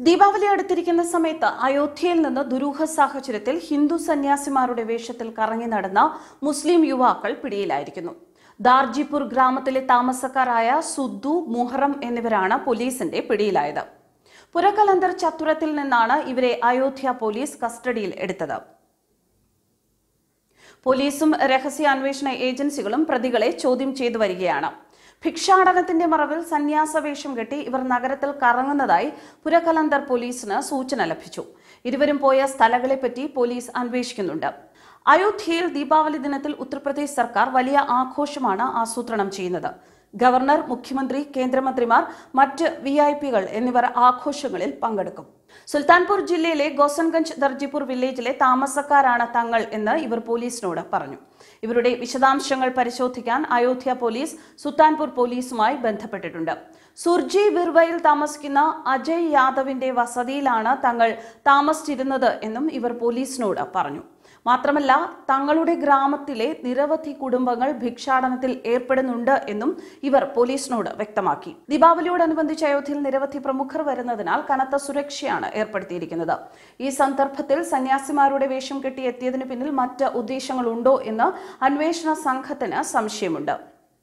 ദീപാവലി അടുത്തിരിക്കുന്ന സമയത്ത് അയോധ്യയിൽ നിന്ന് ദുരൂഹ സാഹചര്യത്തിൽ ഹിന്ദു സന്യാസിമാരുടെ വേഷത്തിൽ കറങ്ങി നടന്ന മുസ്ലിം യുവാക്കൾ പിടിയിലായിരിക്കുന്നു ദാർജിപൂർ ഗ്രാമത്തിലെ താമസക്കാരായ സുദ്ദു മുഹറം എന്നിവരാണ് പോലീസിന്റെ പിടിയിലായത് പുരക്കലന്തർ ചത്തുരത്തിൽ നിന്നാണ് ഇവരെ അയോധ്യ പോലീസ് കസ്റ്റഡിയിൽ എടുത്തത് പോലീസും രഹസ്യാന്വേഷണ ഏജൻസികളും പ്രതികളെ ചോദ്യം ചെയ്തു വരികയാണ് ഭിക്ഷാടനത്തിന്റെ മറവിൽ സന്യാസ വേഷം കെട്ടി ഇവർ നഗരത്തിൽ കറങ്ങുന്നതായി പുരക്കലന്തർ പോലീസിന് സൂചന ലഭിച്ചു ഇരുവരും പോയ സ്ഥലങ്ങളെപ്പറ്റി പോലീസ് അന്വേഷിക്കുന്നുണ്ട് അയോധ്യയിൽ ദീപാവലി ദിനത്തിൽ ഉത്തർപ്രദേശ് സർക്കാർ വലിയ ആഘോഷമാണ് ആസൂത്രണം ചെയ്യുന്നത് ഗവർണർ മുഖ്യമന്ത്രി കേന്ദ്രമന്ത്രിമാർ മറ്റ് വി ഐ പികൾ എന്നിവർ ആഘോഷങ്ങളിൽ പങ്കെടുക്കും സുൽത്താൻപൂർ ജില്ലയിലെ ഗോസൻഗഞ്ച് ദർജിപൂർ വില്ലേജിലെ താമസക്കാരാണ് തങ്ങൾ എന്ന് ഇവർ പോലീസിനോട് പറഞ്ഞു ഇവരുടെ വിശദാംശങ്ങൾ പരിശോധിക്കാൻ അയോധ്യ പോലീസ് സുൽത്താൻപൂർ പോലീസുമായി ബന്ധപ്പെട്ടിട്ടുണ്ട് സുർജി ബിർവയിൽ താമസിക്കുന്ന അജയ് യാദവിന്റെ വസതിയിലാണ് തങ്ങൾ താമസിച്ചിരുന്നത് എന്നും ഇവർ പോലീസിനോട് പറഞ്ഞു മാത്രമല്ല തങ്ങളുടെ ഗ്രാമത്തിലെ നിരവധി കുടുംബങ്ങൾ ഭിക്ഷാടനത്തിൽ ഏർപ്പെടുന്നുണ്ട് എന്നും ഇവർ പോലീസിനോട് വ്യക്തമാക്കി ദീപാവലിയോടനുബന്ധിച്ച് അയോധ്യയിൽ നിരവധി പ്രമുഖർ വരുന്നതിനാൽ കനത്ത സുരക്ഷയാണ് ഏർപ്പെടുത്തിയിരിക്കുന്നത് ഈ സന്ദർഭത്തിൽ സന്യാസിമാരുടെ വേഷം കെട്ടി എത്തിയതിനു പിന്നിൽ മറ്റ് ഉദ്ദേശങ്ങളുണ്ടോ എന്ന് അന്വേഷണ സംഘത്തിന് സംശയമുണ്ട്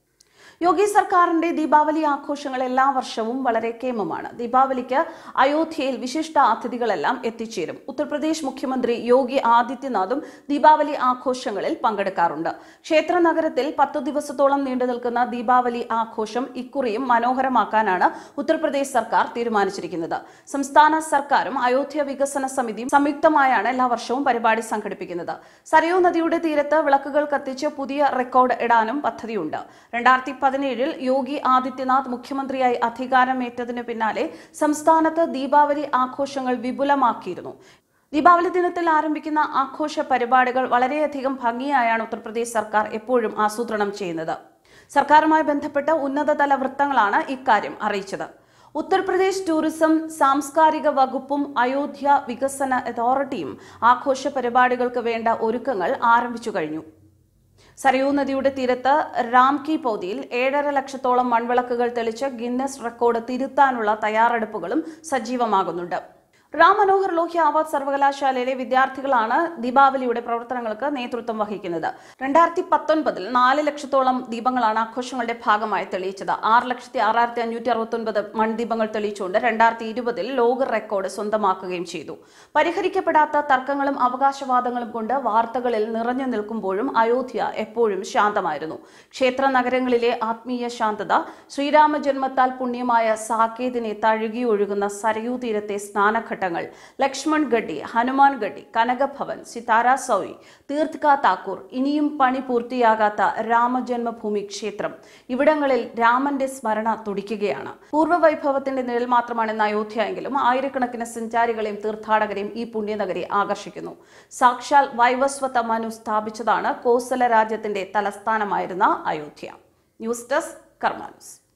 യോഗി സർക്കാരിന്റെ ദീപാവലി ആഘോഷങ്ങൾ എല്ലാ വർഷവും വളരെ കേമമാണ് ദീപാവലിക്ക് അയോധ്യയിൽ വിശിഷ്ട അതിഥികളെല്ലാം എത്തിച്ചേരും ഉത്തർപ്രദേശ് മുഖ്യമന്ത്രി യോഗി ആദിത്യനാഥും ദീപാവലി ആഘോഷങ്ങളിൽ പങ്കെടുക്കാറുണ്ട് ക്ഷേത്ര നഗരത്തിൽ പത്തു ദിവസത്തോളം നീണ്ടു നിൽക്കുന്ന ദീപാവലി ആഘോഷം ഇക്കുറിയും മനോഹരമാക്കാനാണ് ഉത്തർപ്രദേശ് സർക്കാർ തീരുമാനിച്ചിരിക്കുന്നത് സംസ്ഥാന സർക്കാരും അയോധ്യ വികസന സമിതിയും സംയുക്തമായാണ് എല്ലാ വർഷവും പരിപാടി സംഘടിപ്പിക്കുന്നത് സരയൂ നദിയുടെ തീരത്ത് വിളക്കുകൾ കത്തിച്ച് പുതിയ റെക്കോർഡ് ഇടാനും പദ്ധതിയുണ്ട് രണ്ടായിരത്തി പതിനേഴിൽ യോഗി ആദിത്യനാഥ് മുഖ്യമന്ത്രിയായി അധികാരമേറ്റതിനു പിന്നാലെ സംസ്ഥാനത്ത് ദീപാവലി ആഘോഷങ്ങൾ വിപുലമാക്കിയിരുന്നു ദീപാവലി ദിനത്തിൽ ആരംഭിക്കുന്ന ആഘോഷ പരിപാടികൾ വളരെയധികം ഭംഗിയായാണ് ഉത്തർപ്രദേശ് സർക്കാർ എപ്പോഴും ആസൂത്രണം ചെയ്യുന്നത് സർക്കാരുമായി ബന്ധപ്പെട്ട ഉന്നതതല വൃത്തങ്ങളാണ് ഇക്കാര്യം അറിയിച്ചത് ഉത്തർപ്രദേശ് ടൂറിസം സാംസ്കാരിക വകുപ്പും അയോധ്യ വികസന അതോറിറ്റിയും ആഘോഷ പരിപാടികൾക്ക് വേണ്ട ഒരുക്കങ്ങൾ ആരംഭിച്ചു കഴിഞ്ഞു സരയൂ നദിയുടെ തീരത്ത് രാം കി പൗതിയിൽ ഏഴര ലക്ഷത്തോളം മൺവിളക്കുകൾ തെളിച്ച് ഗിന്നസ് റെക്കോർഡ് തിരുത്താനുള്ള തയ്യാറെടുപ്പുകളും സജീവമാകുന്നുണ്ട് റാം മനോഹർ ലോഹ്യ അവാർഡ് സർവകലാശാലയിലെ വിദ്യാർത്ഥികളാണ് ദീപാവലിയുടെ പ്രവർത്തനങ്ങൾക്ക് നേതൃത്വം വഹിക്കുന്നത് രണ്ടായിരത്തി പത്തൊൻപതിൽ നാല് ലക്ഷത്തോളം ദീപങ്ങളാണ് ആഘോഷങ്ങളുടെ ഭാഗമായി തെളിയിച്ചത് ആറ് ലക്ഷത്തി ആറായിരത്തി അഞ്ഞൂറ്റി അറുപത്തൊൻപത് മൺദീപങ്ങൾ തെളിയിച്ചുകൊണ്ട് രണ്ടായിരത്തി ഇരുപതിൽ ലോക റെക്കോർഡ് സ്വന്തമാക്കുകയും ചെയ്തു പരിഹരിക്കപ്പെടാത്ത തർക്കങ്ങളും അവകാശവാദങ്ങളും കൊണ്ട് വാർത്തകളിൽ നിറഞ്ഞു നിൽക്കുമ്പോഴും അയോധ്യ എപ്പോഴും ശാന്തമായിരുന്നു ക്ഷേത്ര നഗരങ്ങളിലെ ആത്മീയ ശാന്തത ശ്രീരാമ ജന്മത്താൽ പുണ്യമായ സാക്കേതിനെ തഴുകിയൊഴുകുന്ന സരയൂ തീരത്തെ സ്നാനഘട്ടങ്ങൾ ലക്ഷ്മൺ ഗഡി ഹനുമാൻ ഗഡി കനകഭവൻ സിതാര സൗരി തീർത്ഥ് കാ താക്കൂർ ഇനിയും പണി പൂർത്തിയാകാത്ത രാമജന്മഭൂമി ക്ഷേത്രം ഇവിടങ്ങളിൽ രാമന്റെ സ്മരണ തുടിക്കുകയാണ് പൂർവ്വവൈഭവത്തിന്റെ നിഴൽ മാത്രമാണ് ഇന്ന് അയോധ്യ എങ്കിലും ആയിരക്കണക്കിന് സഞ്ചാരികളെയും തീർത്ഥാടകരെയും ഈ പുണ്യനഗരി ആകർഷിക്കുന്നു സാക്ഷാൽ വൈവസ്വത മനു സ്ഥാപിച്ചതാണ് കോസല രാജ്യത്തിന്റെ തലസ്ഥാനമായിരുന്ന അയോധ്യ ന്യൂസ് ഡെസ്ക് കർമാനുസ്